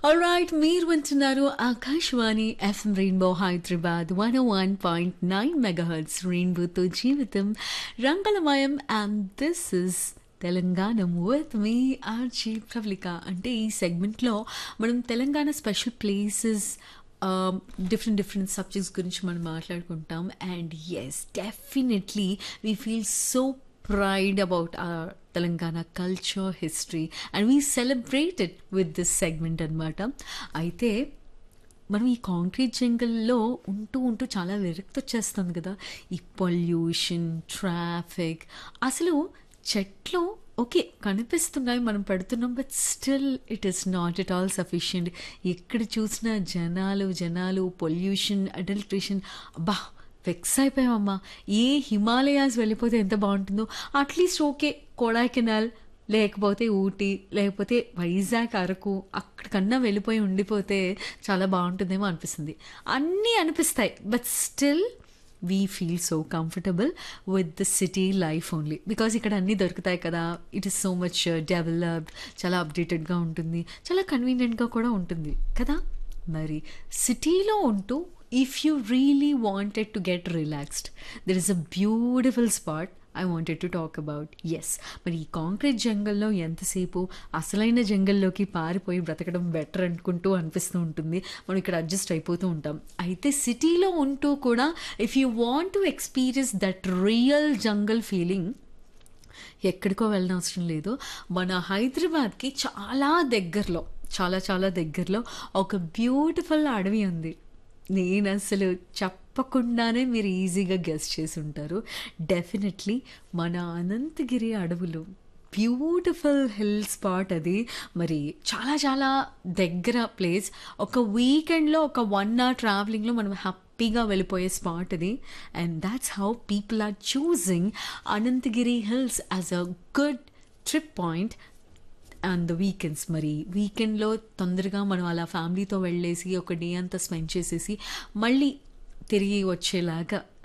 alright మీరు వింటున్నారు Akashvani FM rainbow Hyderabad one one point nine megahertz రెయిన్బోతో జీవితం రంగలమయం and this is Telangana with me RJ Pravalika అంటే ఈ సెగ్మెంట్లో మనం Telangana special places different different subjects గురించి మనం మాట్లాడుకుంటాం and yes definitely we feel so pride about our Telangana culture, history, and we celebrate it with this segment అనమాట అయితే మనం ఈ కాంక్రీట్ జంగల్లో ఉంటూ ఉంటూ చాలా విరక్తి వచ్చేస్తుంది కదా ఈ పొల్యూషన్ ట్రాఫిక్ అసలు చెట్లు ఓకే కనిపిస్తున్నాయి మనం పెడుతున్నాం but still it is not it all sufficient ఎక్కడ చూసినా జనాలు జనాలు పొల్యూషన్ అడల్ట్రేషన్ అబ్బా ఫిక్స్ అయిపోయామమ్మా ఏ హిమాలయాస్ వెళ్ళిపోతే ఎంత బాగుంటుందో అట్లీస్ట్ ఓకే కొడైకెనాల్ లేకపోతే ఊటీ లేకపోతే వైజాగ్ అరకు అక్కడికన్నా వెళ్ళిపోయి ఉండిపోతే చాలా బాగుంటుందేమో అనిపిస్తుంది అన్నీ అనిపిస్తాయి but still we feel so comfortable with the city life only because ఇక్కడ అన్నీ దొరుకుతాయి కదా it is so much developed చాలా అప్డేటెడ్గా ఉంటుంది చాలా కన్వీనియంట్గా కూడా ఉంటుంది కదా మరి సిటీలో ఉంటూ if you really wanted to get relaxed there is a beautiful spot I wanted to talk about yes మరి ఈ కాంక్రీట్ జంగల్లో ఎంతసేపు అసలైన జంగల్లోకి పారిపోయి బ్రతకడం బెటర్ అనుకుంటూ అనిపిస్తూ ఉంటుంది మనం ఇక్కడ అడ్జస్ట్ అయిపోతూ ఉంటాం అయితే సిటీలో ఉంటూ కూడా if you want to experience that real jungle feeling ఎక్కడికో వెళ్ళిన అవసరం లేదు మన హైదరాబాద్కి చాలా దగ్గరలో చాలా చాలా దగ్గరలో ఒక బ్యూటిఫుల్ అడవి ఉంది నేను అసలు చెప్పకుండానే మీరు ఈజీగా గెస్ట్ చేసి ఉంటారు డెఫినెట్లీ మన అనంతగిరి అడవులు బ్యూటిఫుల్ హిల్ స్పాట్ అది మరి చాలా చాలా దగ్గర ప్లేస్ ఒక వీకెండ్లో ఒక వన్ అవర్ ట్రావెలింగ్లో మనం హ్యాపీగా వెళ్ళిపోయే స్పాట్ అది and that's how people are choosing Ananthagiri hills as a good trip point and the weekends మరి వీకెండ్లో తొందరగా మనం అలా ఫ్యామిలీతో వెళ్ళేసి ఒక డే అంతా స్పెండ్ చేసేసి మళ్ళీ తిరిగి వచ్చేలాగా